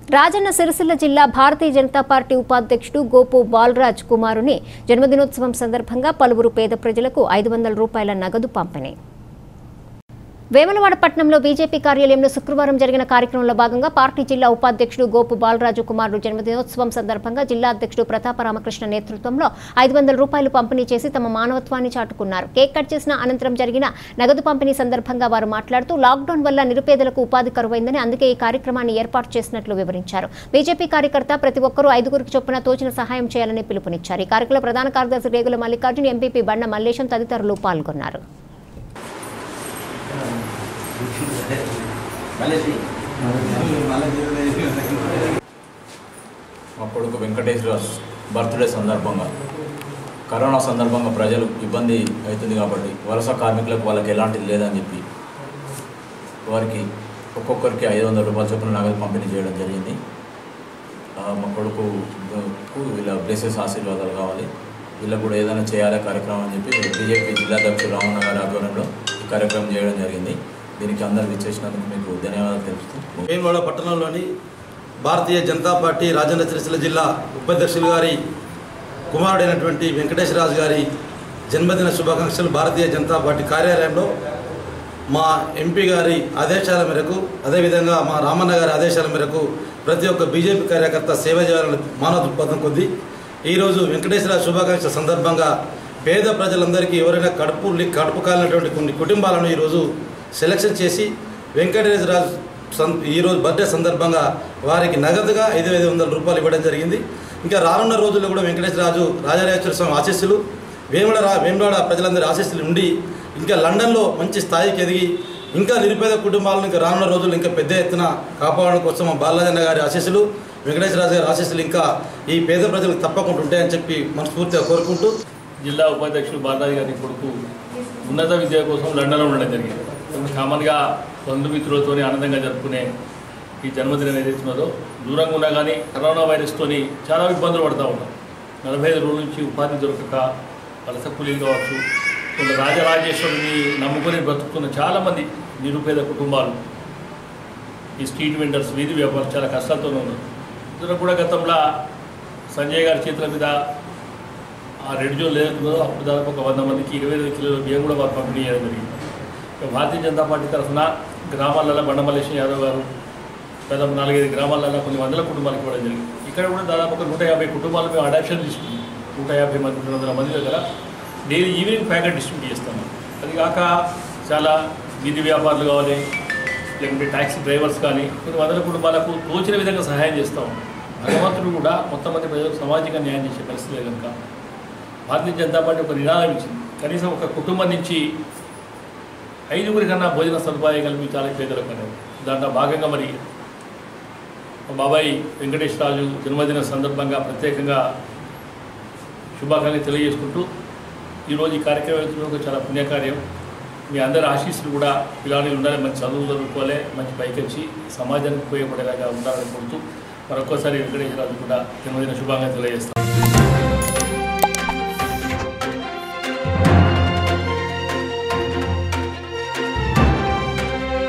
రాజన్న సిరిసిల్ల జిల్లా భారతీయ జనతా పార్టీ ఉపాధ్యక్షుడు గోపు బాలరాజ్ కుమారుని జన్మదినోత్సవం సందర్భంగా పలువురు పేద ప్రజలకు ఐదు వందల రూపాయల నగదు పంపిణీ వేములవాడ పట్టణంలో బీజేపీ కార్యాలయంలో శుక్రవారం జరిగిన కార్యక్రమంలో భాగంగా పార్టీ జిల్లా ఉపాధ్యక్షుడు గోపు బాలరాజు కుమారుడు జన్మదినోత్సవం సందర్భంగా జిల్లా అధ్యక్షుడు ప్రతాప రామకృష్ణ నేతృత్వంలో ఐదు వందల రూపాయలు పంపిణీ చేసి తమ మానవత్వాన్ని చాటుకున్నారు కేక్ కట్ చేసిన అనంతరం జరిగిన నగదు పంపిణీ సందర్భంగా వారు మాట్లాడుతూ లాక్డౌన్ వల్ల నిరుపేదలకు ఉపాధి కరువైందని అందుకే ఈ కార్యక్రమాన్ని ఏర్పాటు చేసినట్లు వివరించారు బీజేపీ కార్యకర్త ప్రతి ఒక్కరూ ఐదుగురికి చొప్పున తోచిన సహాయం చేయాలని పిలుపునిచ్చారు ఈ కార్యక్రమంలో ప్రధాన కార్యదర్శి రేగుల మల్లికార్జున్ ఎంపీపీ బండ మల్లేశం తదితరులు పాల్గొన్నారు మా కొడుకు వెంకటేశ్వర బర్త్డే సందర్భంగా కరోనా సందర్భంగా ప్రజలు ఇబ్బంది అవుతుంది కాబట్టి వలస కార్మికులకు వాళ్ళకి ఎలాంటిది లేదని చెప్పి వారికి ఒక్కొక్కరికి ఐదు వందల రూపాయల చొప్పున నగదు పంపిణీ చేయడం జరిగింది ఆ, మా కొడుకు కు వీళ్ళ బ్లెసెస్ ఆశీర్వాదాలు కావాలి వీళ్ళకు కూడా ఏదైనా చేయాలి కార్యక్రమం అని చెప్పి బీజేపీ జిల్లా అధ్యక్షుడు రామన్న గారి ఆధ్వర్యంలో ఈ కార్యక్రమం చేయడం జరిగింది దీనికి అందరు విచ్చేసినందుకు మీకు ధన్యవాదాలు తెలుపుతూ వేములవాడ పట్టణంలోని భారతీయ జనతా పార్టీ రాజన్న సిరిసిల్ల జిల్లా ఉపాధ్యక్షులు గారి కుమారుడైనటువంటి వెంకటేశ్వరరాజు గారి జన్మదిన శుభాకాంక్షలు భారతీయ జనతా పార్టీ కార్యాలయంలో మా ఎంపీ గారి ఆదేశాల మేరకు అదేవిధంగా మా రామన్న గారి ఆదేశాల మేరకు ప్రతి ఒక్క బీజేపీ కార్యకర్త సేవ చేయాలని మానవ దృక్పథం కొద్దీ ఈరోజు వెంకటేశ్వర శుభాకాంక్షల సందర్భంగా పేద ప్రజలందరికీ ఎవరైనా కడుపు కడుపు కాలినటువంటి కొన్ని కుటుంబాలను ఈరోజు సెలక్షన్ చేసి వెంకటేశ్వరరాజు సం- ఈరోజు బర్త్డే సందర్భంగా వారికి నగదుగా ఐదు ఐదు వందల రూపాయలు ఇవ్వడం జరిగింది ఇంకా రానున్న రోజుల్లో కూడా వెంకటేశ్వరరాజు రాజరాజేశ్వర స్వామి ఆశీస్సులు వేముల రా వేములవాడ ప్రజలందరి ఆశీస్సులు ఉండి ఇంకా లండన్లో మంచి స్థాయికి ఎదిగి ఇంకా నిరుపేద కుటుంబాలను ఇంకా రానున్న రోజుల్లో ఇంకా పెద్ద ఎత్తున కాపాడడం కోసం మా బాలరాజన్న గారి ఆశీస్సులు వెంకటేశ్వరరాజు గారి ఆశీస్సులు ఇంకా ఈ పేద ప్రజలకు తప్పకుండా ఉంటాయని చెప్పి మనస్ఫూర్తిగా కోరుకుంటూ జిల్లా ఉపాధ్యక్షుడు బాలరాజు గారి కొడుకు ఉన్నత విద్య కోసం లండన్లో ఉండడం జరిగింది కామన్గా బంధుమిత్రులతో ఆనందంగా జరుపుకునే ఈ జన్మదినం ఏదైతే ఉన్నదో దూరంగా ఉన్నా కానీ కరోనా వైరస్తోని చాలా ఇబ్బందులు పడుతూ ఉన్నాం నలభై ఐదు రోజుల నుంచి ఉపాధి దొరకక వలస కూలీలు కావచ్చు కొంత రాజరాజేశ్వరుని నమ్ముకొని బ్రతుకుతున్న చాలామంది నిరుపేద కుటుంబాలు ఈ స్ట్రీట్ వెండర్స్ వీధి వ్యాపారం చాలా కష్టాలతో ఉన్నారు ఇందులో కూడా గతంలో సంజయ్ గారి చేతుల మీద ఆ రెడ్ జోన్ లేదో అప్పుడు దాదాపు ఒక వంద మందికి ఇరవై ఐదు కిలోల బియ్యం కూడా వారు పంపిణీ చేయడం జరిగింది ఇక భారతీయ జనతా పార్టీ తరఫున గ్రామాలలో బండమల్లేశ్వర యాదవ్ గారు దాదాపు నాలుగైదు గ్రామాలలో కొన్ని వందల కుటుంబాలకు ఇవ్వడం జరిగింది ఇక్కడ కూడా దాదాపు ఒక నూట యాభై కుటుంబాలు మేము అడాప్షన్ తీసుకున్నాం నూట యాభై మంది రెండు వందల మంది దగ్గర డైలీ ఈవినింగ్ ప్యాకెట్ డిస్ట్రిబ్యూట్ చేస్తాము అది కాక చాలా వీధి వ్యాపారులు కావాలి లేకుంటే ట్యాక్సీ డ్రైవర్స్ కానీ కొన్ని వందల కుటుంబాలకు తోచిన విధంగా సహాయం చేస్తాం భగవంతుడు కూడా మొత్తం మంది ప్రజలకు సామాజిక న్యాయం చేసే పరిస్థితి కనుక భారతీయ జనతా పార్టీ ఒక నినాదం ఇచ్చింది కనీసం ఒక కుటుంబం నుంచి ఐదుగురి కన్నా భోజన సదుపాయం కల్పించాలి పేదలకు అనేది దాంట్లో భాగంగా మరి మా బాబాయ్ వెంకటేష్ రాజు జన్మదిన సందర్భంగా ప్రత్యేకంగా శుభాకాంక్షలు తెలియజేసుకుంటూ ఈరోజు ఈ కార్యక్రమం ఒక చాలా పుణ్యకార్యం మీ అందరి ఆశీస్సులు కూడా ఇలానే ఉండాలి మంచి చదువులు చదువుకోవాలి మంచి పైకి వచ్చి సమాజానికి ఉపయోగపడేలాగా ఉండాలని కోరుతూ మరొకసారి వెంకటేశ్వరరాజు కూడా జన్మదిన శుభాకాంక్షలు తెలియజేస్తాను